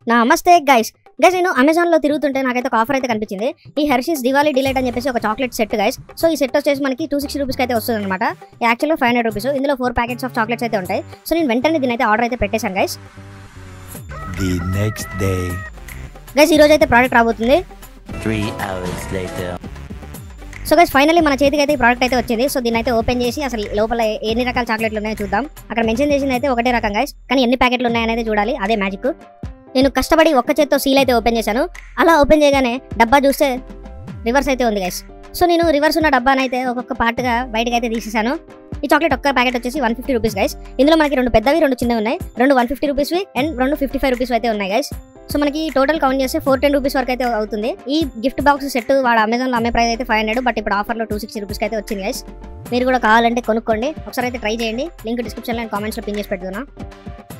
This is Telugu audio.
నమస్తే గైస్ గైస్ నేను అమెజాన్లో తిరుగుతుంటే నాకైతే ఒక ఆఫర్ అయితే కనిపించింది ఈ హెర్షీస్ దివాళీ డిలైట్ అని చెప్పేసి ఒక చాక్లెట్ సెట్ గైస్ సో ఈ సెట్ వచ్చేసి మనకి టూ సిక్స్టీ రూపీస్కి అయితే వస్తుంది అనమాట యాక్చువల్గా ఫైవ్ హండ్రెడ్ రూపీస్ ఇందులో ఫోర్ ప్యాకెట్స్ ఆఫ్ చాక్లెట్స్ అయితే ఉంటాయి సో నేను వెంటనే దీని అయితే ఆర్డర్ అయితే పెట్టేశాను guys The next day. Guys ఈ రోజు అయితే ప్రోడక్ట్ రాబోతుంది Three hours later. So guys finally మన చేతికి అయితే ఈ ప్రోడక్ట్ అయితే వచ్చింది సో దీన్ని అయితే ఓపెన్ చేసి అసలు లోపల ఎన్ని రకాల చాక్లెట్లు ఉన్నాయో చూద్దాం అక్కడ మెన్షన్ చేసింది అయితే ఒకటే రకం గైస్ కానీ ఎన్ని ప్యాకెట్లు ఉన్నాయనేది చూడాలి అదే మ్యాజిక్ నేను కష్టపడి ఒక్క చేత్తో సీల్ అయితే ఓపెన్ చేశాను అలా ఓపెన్ చేయగానే డబ్బా చూస్తే రివర్స్ అయితే ఉంది గైస్ సో నేను రివర్స్ ఉన్న డబ్బాని అయితే ఒక్కొక్క పార్ట్గా బయటకు అయితే తీసేసాను ఈ చాక్లెట్ ఒక్క ప్యాకెట్ వచ్చేసి వన్ ఫిఫ్టీ రూపీస్ గైస్ ఇందులో మనకి రెండు పెద్దవి రెండు చిన్నవి ఉన్నాయి రెండు వన్ ఫిఫ్టీ రూపీస్వి అండ్ రెండు ఫిఫ్టీ ఫైవ్ రూపీస్ అయితే ఉన్నాయి గైస్ సో మనకి టోటల్ కౌంట్ చేస్తే ఫోర్ టెన్ రూపీస్ వరకు అయితే అవుతుంది ఈ గిఫ్ట్ బాక్స్ సెట్ వాడు అమెజాన్లో అమ్మే ప్రైస్ అయితే ఫైవ్ హండ్రెడ్ బట్ ఇప్పుడు ఆఫర్లో టూ సిక్స్టీ రూపీస్కి అయితే వచ్చింది గైస్ మీరు కూడా కావాలంటే కొనుక్కోండి ఒకసారి అయితే ట్రై చేయండి లింక్ డిస్క్రిప్షన్లో అండ్ కామెంట్స్లో పిన్ చేసి పెడుతున్నా